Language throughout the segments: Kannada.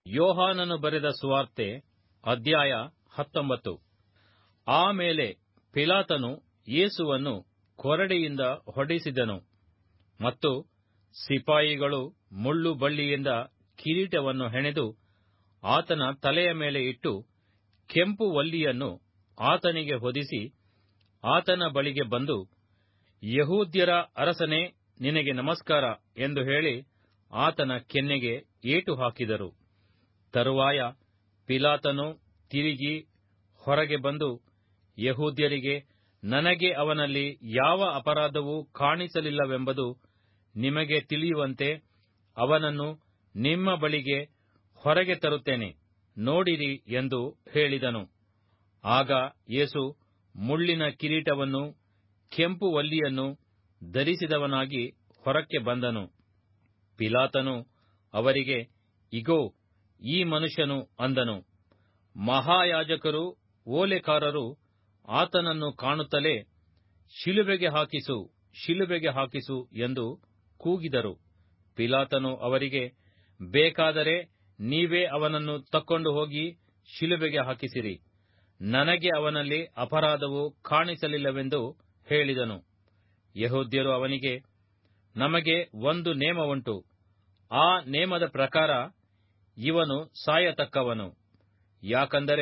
ಯೋಹಾನನು ಬರೆದ ಸುವಾರ್ತೆ ಅಧ್ಯಾಯ ಹತ್ತೊಂಬತ್ತು ಆಮೇಲೆ ಪಿಲಾತನು ಯೇಸುವನ್ನು ಕೊರಡೆಯಿಂದ ಹೊಡೆಸಿದನು ಮತ್ತು ಸಿಪಾಯಿಗಳು ಮುಳ್ಳು ಬಳ್ಳಿಯಿಂದ ಕಿರೀಟವನ್ನು ಹೆಣೆದು ಆತನ ತಲೆಯ ಮೇಲೆ ಇಟ್ಟು ಕೆಂಪು ವಲ್ಲಿಯನ್ನು ಆತನಿಗೆ ಹೊದಿಸಿ ಆತನ ಬಳಿಗೆ ಬಂದು ಯಹೂದ್ಯರ ಅರಸನೇ ನಿನಗೆ ನಮಸ್ಕಾರ ಎಂದು ಹೇಳಿ ಆತನ ಕೆನ್ನೆಗೆ ಏಟು ಹಾಕಿದರು ತರುವಾಯ ಪಿಲಾತನು ತಿರುಗಿ ಹೊರಗೆ ಬಂದು ಯಹೂದ್ಯರಿಗೆ ನನಗೆ ಅವನಲ್ಲಿ ಯಾವ ಅಪರಾಧವೂ ಕಾಣಿಸಲಿಲ್ಲವೆಂಬುದು ನಿಮಗೆ ತಿಳಿಯುವಂತೆ ಅವನನ್ನು ನಿಮ್ಮ ಬಳಿಗೆ ಹೊರಗೆ ತರುತ್ತೇನೆ ನೋಡಿರಿ ಎಂದು ಹೇಳಿದನು ಆಗ ಯೇಸು ಮುಳ್ಳಿನ ಕಿರೀಟವನ್ನು ಕೆಂಪು ವಲ್ಲಿಯನ್ನು ಧರಿಸಿದವನಾಗಿ ಹೊರಕ್ಕೆ ಬಂದನು ಪಿಲಾತನು ಅವರಿಗೆ ಇಗೋ ಈ ಮನುಷ್ಯನು ಅಂದನು ಮಹಾಯಾಜಕರು ಓಲೆಕಾರರು ಆತನನ್ನು ಕಾಣುತ್ತಲೇ ಶಿಲುಬೆಗೆ ಹಾಕಿಸು ಶಿಲುಬೆಗೆ ಹಾಕಿಸು ಎಂದು ಕೂಗಿದರು ಪಿಲಾತನು ಅವರಿಗೆ ಬೇಕಾದರೆ ನೀವೇ ಅವನನ್ನು ತಕ್ಕೊಂಡು ಹೋಗಿ ಶಿಲುಬೆಗೆ ಹಾಕಿಸಿರಿ ನನಗೆ ಅವನಲ್ಲಿ ಅಪರಾಧವು ಕಾಣಿಸಲಿಲ್ಲವೆಂದು ಹೇಳಿದನು ಯಹೋದ್ಯರು ಅವನಿಗೆ ನಮಗೆ ಒಂದು ನೇಮ ಉಂಟು ಆ ನೇಮದ ಪ್ರಕಾರ ಇವನು ಸಾಯತಕ್ಕವನು ಯಾಕಂದರೆ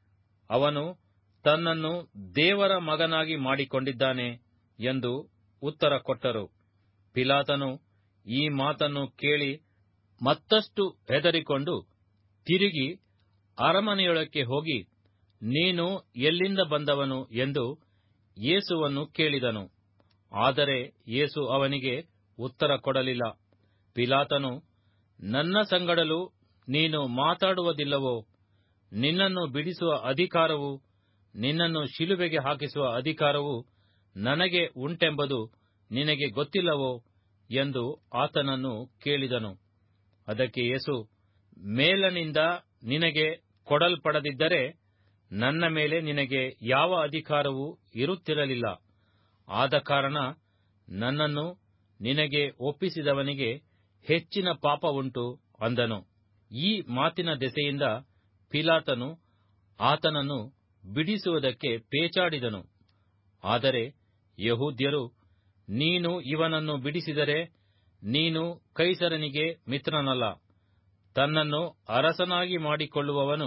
ಅವನು ತನ್ನನ್ನು ದೇವರ ಮಗನಾಗಿ ಮಾಡಿಕೊಂಡಿದ್ದಾನೆ ಎಂದು ಉತ್ತರ ಕೊಟ್ಟರು ಪಿಲಾತನು ಈ ಮಾತನ್ನು ಕೇಳಿ ಮತ್ತಷ್ಟು ಹೆದರಿಕೊಂಡು ತಿರುಗಿ ಅರಮನೆಯೊಳಕ್ಕೆ ಹೋಗಿ ನೀನು ಎಲ್ಲಿಂದ ಬಂದವನು ಎಂದು ಯೇಸುವನ್ನು ಕೇಳಿದನು ಆದರೆ ಯೇಸು ಅವನಿಗೆ ಉತ್ತರ ಕೊಡಲಿಲ್ಲ ಪಿಲಾತನು ನನ್ನ ಸಂಗಡಲು ನೀನು ಮಾತಾಡುವುದಿಲ್ಲವೋ ನಿನ್ನನ್ನು ಬಿಡಿಸುವ ಅಧಿಕಾರವು ನಿನ್ನನ್ನು ಶಿಲುಬೆಗೆ ಹಾಕಿಸುವ ಅಧಿಕಾರವು ನನಗೆ ಉಂಟೆಂಬುದು ನಿನಗೆ ಗೊತ್ತಿಲ್ಲವೋ ಎಂದು ಆತನನ್ನು ಕೇಳಿದನು ಅದಕ್ಕೆ ಯೇಸು ಮೇಲನಿಂದ ನಿನಗೆ ಕೊಡಲ್ಪಡದಿದ್ದರೆ ನನ್ನ ಮೇಲೆ ನಿನಗೆ ಯಾವ ಅಧಿಕಾರವೂ ಇರುತ್ತಿರಲಿಲ್ಲ ಆದ ಕಾರಣ ನನ್ನನ್ನು ನಿನಗೆ ಒಪ್ಪಿಸಿದವನಿಗೆ ಹೆಚ್ಚಿನ ಪಾಪ ಉಂಟು ಅಂದನು ಈ ಮಾತಿನ ದೆಸೆಯಿಂದ ಪಿಲಾತನು ಆತನನ್ನು ಬಿಡಿಸುವುದಕ್ಕೆ ಪೇಚಾಡಿದನು ಆದರೆ ಯಹೂದ್ಯರು ನೀನು ಇವನನ್ನು ಬಿಡಿಸಿದರೆ ನೀನು ಕೈಸರನಿಗೆ ಮಿತ್ರನಲ್ಲ ತನ್ನನ್ನು ಅರಸನಾಗಿ ಮಾಡಿಕೊಳ್ಳುವವನು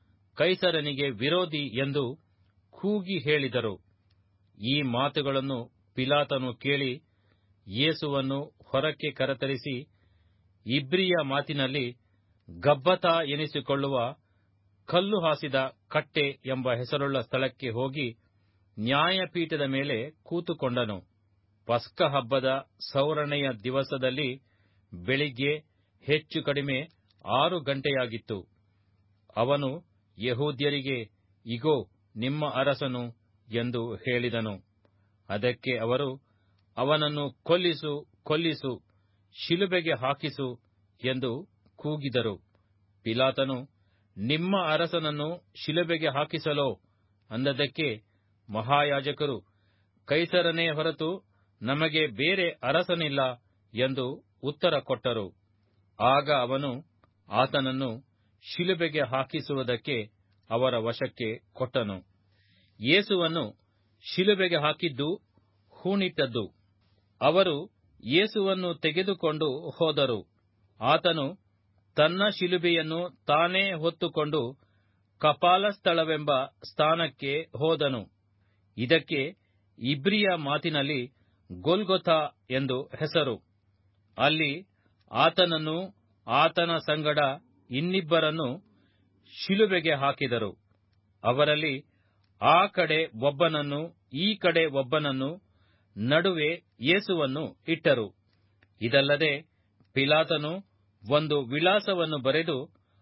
ಕೈಸರನಿಗೆ ವಿರೋಧಿ ಎಂದು ಕೂಗಿ ಹೇಳಿದರು ಈ ಮಾತುಗಳನ್ನು ಪಿಲಾತನು ಕೇಳಿ ಯೇಸುವನ್ನು ಹೊರಕ್ಕೆ ಕರೆತರಿಸಿ ಇಬ್ರಿಯ ಮಾತಿನಲ್ಲಿ ಗಬ್ಬತಾ ಎನಿಸಿಕೊಳ್ಳುವ ಕಲ್ಲು ಹಾಸಿದ ಕಟ್ಟೆ ಎಂಬ ಹೆಸರುಳ್ಳ ಸ್ಥಳಕ್ಕೆ ಹೋಗಿ ನ್ಯಾಯಪೀಠದ ಮೇಲೆ ಕೂತುಕೊಂಡನು ಪಸ್ಕ ಹಬ್ಬದ ಸೌರಣೆಯ ದಿವಸದಲ್ಲಿ ಬೆಳಿಗ್ಗೆ ಹೆಚ್ಚು ಕಡಿಮೆ ಆರು ಗಂಟೆಯಾಗಿತ್ತು ಅವನು ಯಹೂದ್ಯರಿಗೆ ಇಗೋ ನಿಮ್ಮ ಅರಸನು ಎಂದು ಹೇಳಿದನು ಅದಕ್ಕೆ ಅವರು ಅವನನ್ನು ಕೊಲ್ಲಿಸು ಕೊಲ್ಲಿಸು ಶಿಲುಬೆಗೆ ಹಾಕಿಸು ಎಂದು ಕೂಗಿದರು ಪಿಲಾತನು ನಿಮ್ಮ ಅರಸನನ್ನು ಶಿಲುಬೆಗೆ ಹಾಕಿಸಲೋ ಅಂದದಕ್ಕೆ ಮಹಾಯಾಜಕರು ಕೈಸರನೇ ಹೊರತು ನಮಗೆ ಬೇರೆ ಅರಸನಿಲ್ಲ ಎಂದು ಉತ್ತರ ಕೊಟ್ಟರು ಆಗ ಅವನು ಆತನನ್ನು ಶಿಲುಬೆಗೆ ಹಾಕಿಸುವುದಕ್ಕೆ ಅವರ ವಶಕ್ಕೆ ಕೊಟ್ಟನು ಯೇಸುವನ್ನು ಶಿಲುಬೆಗೆ ಹಾಕಿದ್ದು ಹೂಣಿಟ್ಟದ್ದು ಅವರು ಯೇಸುವನ್ನು ತೆಗೆದುಕೊಂಡು ಹೋದರು ಆತನು ತನ್ನ ಶಿಲುಬೆಯನ್ನು ತಾನೇ ಹೊತ್ತುಕೊಂಡು ಕಪಾಲಸ್ಥಳವೆಂಬ ಸ್ಥಾನಕ್ಕೆ ಹೋದನು ಇದಕ್ಕೆ ಇಬ್ರಿಯ ಮಾತಿನಲ್ಲಿ ಗೊಲ್ಗೊಥಾ ಎಂದು ಹೆಸರು ಅಲ್ಲಿ ಆತನನ್ನು ಆತನ ಸಂಗಡ ಇನ್ನಿಬ್ಬರನ್ನು ಶಿಲುಬೆಗೆ ಹಾಕಿದರು ಅವರಲ್ಲಿ ಆ ಕಡೆ ಒಬ್ಬನನ್ನು ಈ ಕಡೆ ಒಬ್ಬನನ್ನು ನಡುವೆ ಯೇಸುವನ್ನು ಇಟ್ಟರು ಇದಲ್ಲದೆ ಪಿಲಾತನು ಒಂದು ವಿಳಾಸವನ್ನು ಬರೆದು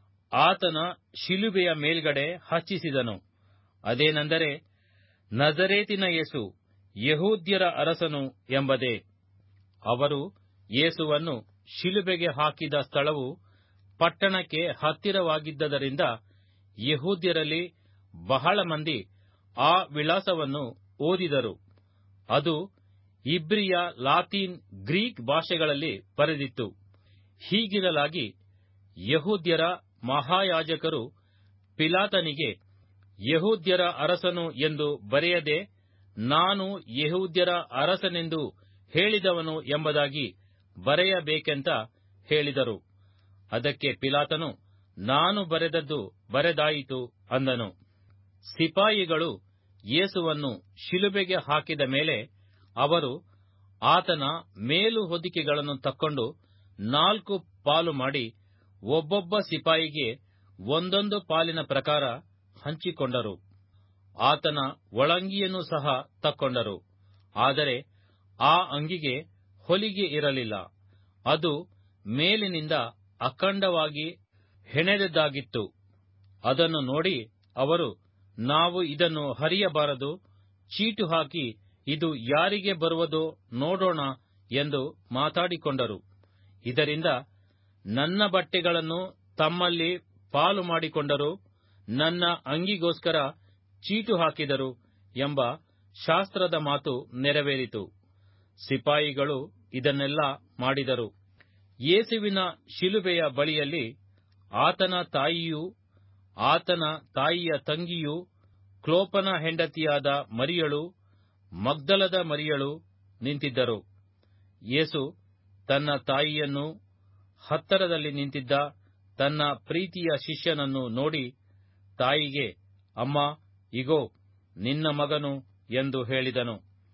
ಆತನ ಶಿಲುಬೆಯ ಮೇಲ್ಗಡೆ ಹಚ್ಚಿಸಿದನು ಅದೇನೆಂದರೆ ನಜರೇತಿನ ಯೇಸು ಯಹೂದ್ಯರ ಅರಸನು ಎಂಬುದೇ ಅವರು ಯೇಸುವನ್ನು ಶಿಲುಬೆಗೆ ಹಾಕಿದ ಸ್ಥಳವು ಪಟ್ಟಣಕ್ಕೆ ಹತ್ತಿರವಾಗಿದ್ದರಿಂದ ಯಹೂದ್ಯರಲ್ಲಿ ಬಹಳ ಮಂದಿ ಆ ವಿಳಾಸವನ್ನು ಓದಿದರು ಅದು ಇಬ್ರಿಯ ಲಾತೀನ್ ಗ್ರೀಕ್ ಭಾಷೆಗಳಲ್ಲಿ ಬರೆದಿತ್ತು ಹೀಗಿರಲಾಗಿ ಯಹೂದ್ಯರ ಮಹಾಯಾಜಕರು ಪಿಲಾತನಿಗೆ ಯಹೂದ್ಯರ ಅರಸನು ಎಂದು ಬರೆಯದೆ ನಾನು ಯಹೂದ್ಯರ ಅರಸನೆಂದು ಹೇಳಿದವನು ಎಂಬುದಾಗಿ ಬರೆಯಬೇಕೆಂತ ಹೇಳಿದರು ಅದಕ್ಕೆ ಪಿಲಾತನು ನಾನು ಬರೆದದ್ದು ಬರೆದಾಯಿತು ಅಂದನು ಸಿಪಾಯಿಗಳು ಯೇಸುವನ್ನು ಶಿಲುಬೆಗೆ ಹಾಕಿದ ಮೇಲೆ ಅವರು ಆತನ ಮೇಲು ಹೊದಿಕೆಗಳನ್ನು ತಕ್ಕೊಂಡು ನಾಲ್ಕು ಪಾಲು ಮಾಡಿ ಒಬ್ಬೊಬ್ಬ ಸಿಪಾಯಿಗೆ ಒಂದೊಂದು ಪಾಲಿನ ಪ್ರಕಾರ ಹಂಚಿಕೊಂಡರು ಆತನ ಒಳಂಗಿಯನ್ನು ಸಹ ತಕ್ಕೊಂಡರು ಆದರೆ ಆ ಅಂಗಿಗೆ ಹೊಲಿಗೆ ಇರಲಿಲ್ಲ ಅದು ಮೇಲಿನಿಂದ ಅಖಂಡವಾಗಿ ಹೆಣೆದದ್ದಾಗಿತ್ತು ಅದನ್ನು ನೋಡಿ ಅವರು ನಾವು ಇದನ್ನು ಹರಿಯಬಾರದು ಚೀಟು ಹಾಕಿ ಇದು ಯಾರಿಗೆ ಬರುವುದೋ ನೋಡೋಣ ಎಂದು ಮಾತಾಡಿಕೊಂಡರು ಇದರಿಂದ ನನ್ನ ಬಟ್ಟೆಗಳನ್ನು ತಮ್ಮಲ್ಲಿ ಪಾಲು ಮಾಡಿಕೊಂಡರು ನನ್ನ ಅಂಗಿಗೋಸ್ಕರ ಚೀಟು ಹಾಕಿದರು ಎಂಬ ಶಾಸ್ತ್ರದ ಮಾತು ನೆರವೇರಿತು ಸಿಪಾಯಿಗಳು ಇದನ್ನೆಲ್ಲ ಮಾಡಿದರು ಯೇಸುವಿನ ಶಿಲುಬೆಯ ಬಳಿಯಲ್ಲಿ ಆತನ ತಾಯಿಯೂ ಆತನ ತಾಯಿಯ ತಂಗಿಯೂ ಕ್ಲೋಪನ ಹೆಂಡತಿಯಾದ ಮರಿಯಳು ಮಗ್ದಲದ ಮರಿಯಳು ನಿಂತಿದ್ದರು ಯೇಸು ತನ್ನ ತಾಯಿಯನ್ನು ಹತ್ತರದಲ್ಲಿ ನಿಂತಿದ್ದ ತನ್ನ ಪ್ರೀತಿಯ ಶಿಷ್ಯನನ್ನು ನೋಡಿ ತಾಯಿಗೆ ಅಮ್ಮ ಇಗೋ ನಿನ್ನ ಮಗನು ಎಂದು ಹೇಳಿದನು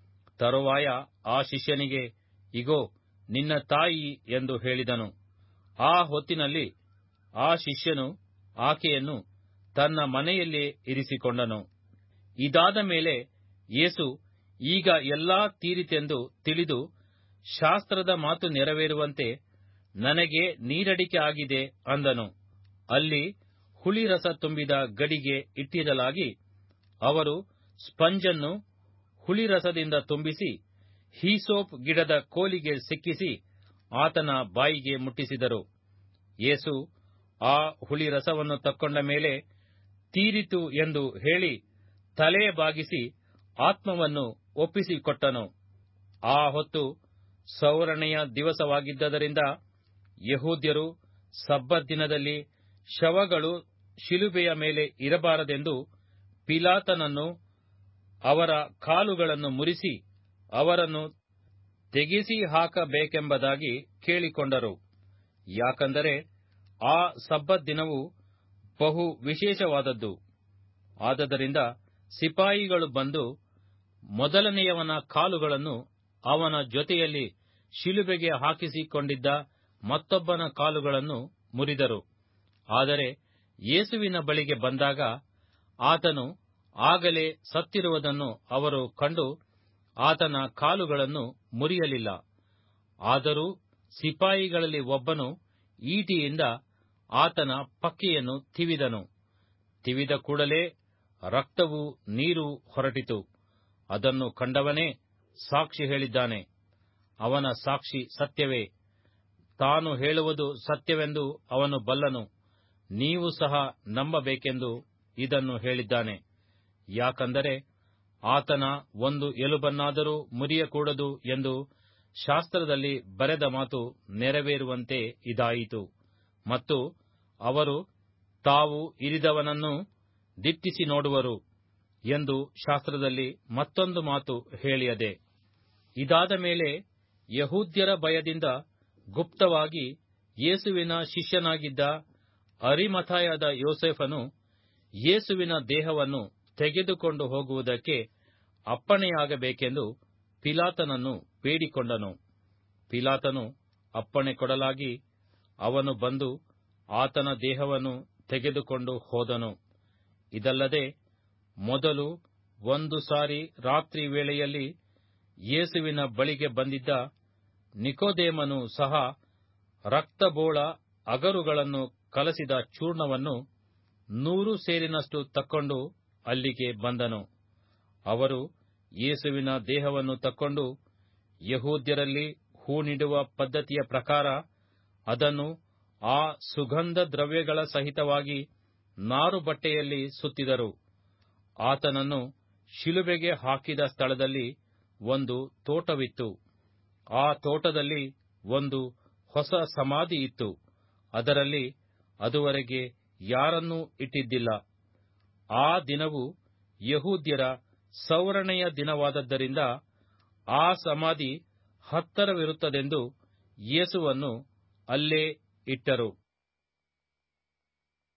ತರುವಾಯ ಆ ಶಿಷ್ಯನಿಗೆ ಇಗೋ ನಿನ್ನ ತಾಯಿ ಎಂದು ಹೇಳಿದನು ಆ ಹೊತ್ತಿನಲ್ಲಿ ಆ ಶಿಷ್ಯನು ಆಕೆಯನ್ನು ತನ್ನ ಮನೆಯಲ್ಲೇ ಇರಿಸಿಕೊಂಡನು ಇದಾದ ಮೇಲೆ ಯೇಸು ಈಗ ಎಲ್ಲಾ ತೀರಿತೆಂದು ತಿಳಿದು ಶಾಸ್ತ್ರದ ಮಾತು ನೆರವೇರುವಂತೆ ನನಗೆ ನೀರಡಿಕೆ ಆಗಿದೆ ಅಂದನು ಅಲ್ಲಿ ಹುಳಿರಸ ತುಂಬಿದ ಗಡಿಗೆ ಇಟ್ಟಿರಲಾಗಿ ಅವರು ಸ್ಪಂಜನ್ನು ಹುಳಿರಸದಿಂದ ತುಂಬಿಸಿ ಹೀಸೋಪ್ ಗಿಡದ ಕೋಲಿಗೆ ಸಿಕ್ಕಿಸಿ ಆತನ ಬಾಯಿಗೆ ಮುಟ್ಟಿಸಿದರು ಯೇಸು ಆ ಹುಳಿರಸವನ್ನು ತಕ್ಕೊಂಡ ಮೇಲೆ ತೀರಿತು ಎಂದು ಹೇಳಿ ತಲೆ ಬಾಗಿಸಿ ಆತ್ಮವನ್ನು ಒಪ್ಪಿಸಿಕೊಟ್ಟನು ಆ ಹೊತ್ತು ಸೌರಣೆಯ ದಿವಸವಾಗಿದ್ದರಿಂದ ಯಹೂದ್ಯರು ಸಬ್ಬತ್ ದಿನದಲ್ಲಿ ಶವಗಳು ಶಿಲುಬೆಯ ಮೇಲೆ ಇರಬಾರದೆಂದು ಪಿಲಾತನನ್ನು ಅವರ ಕಾಲುಗಳನ್ನು ಮುರಿಸಿ ಅವರನ್ನು ತೆಗೆಸಿ ಹಾಕಬೇಕೆಂಬುದಾಗಿ ಕೇಳಿಕೊಂಡರು ಯಾಕಂದರೆ ಆ ಸಬ್ಬತ್ ದಿನವು ಬಹು ವಿಶೇಷವಾದದ್ದು ಆದದರಿಂದ ಸಿಪಾಯಿಗಳು ಬಂದು ಮೊದಲನೆಯವನ ಕಾಲುಗಳನ್ನು ಅವನ ಜೊತೆಯಲ್ಲಿ ಶಿಲುಬೆಗೆ ಹಾಕಿಸಿಕೊಂಡಿದ್ದ ಮತ್ತೊಬ್ಬನ ಕಾಲುಗಳನ್ನು ಮುರಿದರು ಆದರೆ ಯೇಸುವಿನ ಬಳಿಗೆ ಬಂದಾಗ ಆತನು ಆಗಲೇ ಸತ್ತಿರುವುದನ್ನು ಅವರು ಕಂಡು ಆತನ ಕಾಲುಗಳನ್ನು ಮುರಿಯಲಿಲ್ಲ ಆದರೂ ಸಿಪಾಯಿಗಳಲ್ಲಿ ಒಬ್ಬನು ಈಟಿಯಿಂದ ಆತನ ಪಕ್ಕೆಯನ್ನು ತಿವಿದನು ತಿವಿದ ಕೂಡಲೇ ರಕ್ತವೂ ನೀರು ಹೊರಟಿತು ಅದನ್ನು ಕಂಡವನೇ ಸಾಕ್ಷಿ ಹೇಳಿದ್ದಾನೆ ಅವನ ಸಾಕ್ಷಿ ಸತ್ಯವೇ ತಾನು ಹೇಳುವುದು ಸತ್ಯವೆಂದು ಅವನು ಬಲ್ಲನು ನೀವು ಸಹ ನಂಬಬೇಕೆಂದು ಇದನ್ನು ಹೇಳಿದ್ದಾನೆ ಯಾಕಂದರೆ ಆತನ ಒಂದು ಎಲುಬನ್ನಾದರೂ ಮುರಿಯಕೂಡದು ಎಂದು ಶಾಸ್ತ್ರದಲ್ಲಿ ಬರೆದ ಮಾತು ನೆರವೇರುವಂತೆ ಇದಾಯಿತು ಮತ್ತು ಅವರು ತಾವು ಇರಿದವನನ್ನು ದಿಟ್ಟಿಸಿ ನೋಡುವರು ಎಂದು ಶಾಸ್ತ್ರದಲ್ಲಿ ಮತ್ತೊಂದು ಮಾತು ಹೇಳಿಯದೆ ಇದಾದ ಮೇಲೆ ಯಹೂದ್ಯರ ಭಯದಿಂದ ಗುಪ್ತವಾಗಿ ಯೇಸುವಿನ ಶಿಷ್ಯನಾಗಿದ್ದ ಅರಿಮಥಾಯದ ಯೋಸೇಫನು ಯೇಸುವಿನ ದೇಹವನ್ನು ತೆಗೆದುಕೊಂಡು ಹೋಗುವುದಕ್ಕೆ ಅಪ್ಪಣೆಯಾಗಬೇಕೆಂದು ಪಿಲಾತನನ್ನು ಬೇಡಿಕೊಂಡನು ಪಿಲಾತನು ಅಪ್ಪಣೆ ಕೊಡಲಾಗಿ ಅವನು ಬಂದು ಆತನ ದೇಹವನ್ನು ತೆಗೆದುಕೊಂಡು ಹೋದನು ಇದಲ್ಲದೆ ಮೊದಲು ಒಂದು ಸಾರಿ ರಾತ್ರಿ ವೇಳೆಯಲ್ಲಿ ಯೇಸುವಿನ ಬಳಿಗೆ ಬಂದಿದ್ದ ನಿಕೋದೇಮನು ಸಹ ರಕ್ತಬೋಳ ಅಗರುಗಳನ್ನು ಕಲಸಿದ ಚೂರ್ಣವನ್ನು ನೂರು ಸೇರಿನಷ್ಟು ತಕ್ಕೊಂಡು ಅಲ್ಲಿಗೆ ಬಂದನು ಅವರು ಯೇಸುವಿನ ದೇಹವನ್ನು ತಕ್ಕೊಂಡು ಯಹೂದ್ಯರಲ್ಲಿ ಹೂಣಿಡುವ ಪದ್ಧತಿಯ ಪ್ರಕಾರ ಅದನ್ನು ಆ ಸುಗಂಧ ದ್ರವ್ಯಗಳ ಸಹಿತವಾಗಿ ನಾರು ಬಟ್ಟೆಯಲ್ಲಿ ಸುತ್ತಿದರು ಆತನನ್ನು ಶಿಲುಬೆಗೆ ಹಾಕಿದ ಸ್ಥಳದಲ್ಲಿ ಒಂದು ತೋಟವಿತ್ತು ಆ ತೋಟದಲ್ಲಿ ಒಂದು ಹೊಸ ಸಮಾಧಿ ಇತ್ತು ಅದರಲ್ಲಿ ಅದುವರೆಗೆ ಯಾರನ್ನೂ ಇಟ್ಟಿದ್ದಿಲ್ಲ ಆ ದಿನವು ಯಹೂದ್ಯರ ಸೌರಣೆಯ ದಿನವಾದದ್ದರಿಂದ ಆ ಸಮಾಧಿ ಹತ್ತರವಿರುತ್ತದೆಂದು ಯೇಸುವನ್ನು ಅಲ್ಲೇ ಇಟ್ಟರು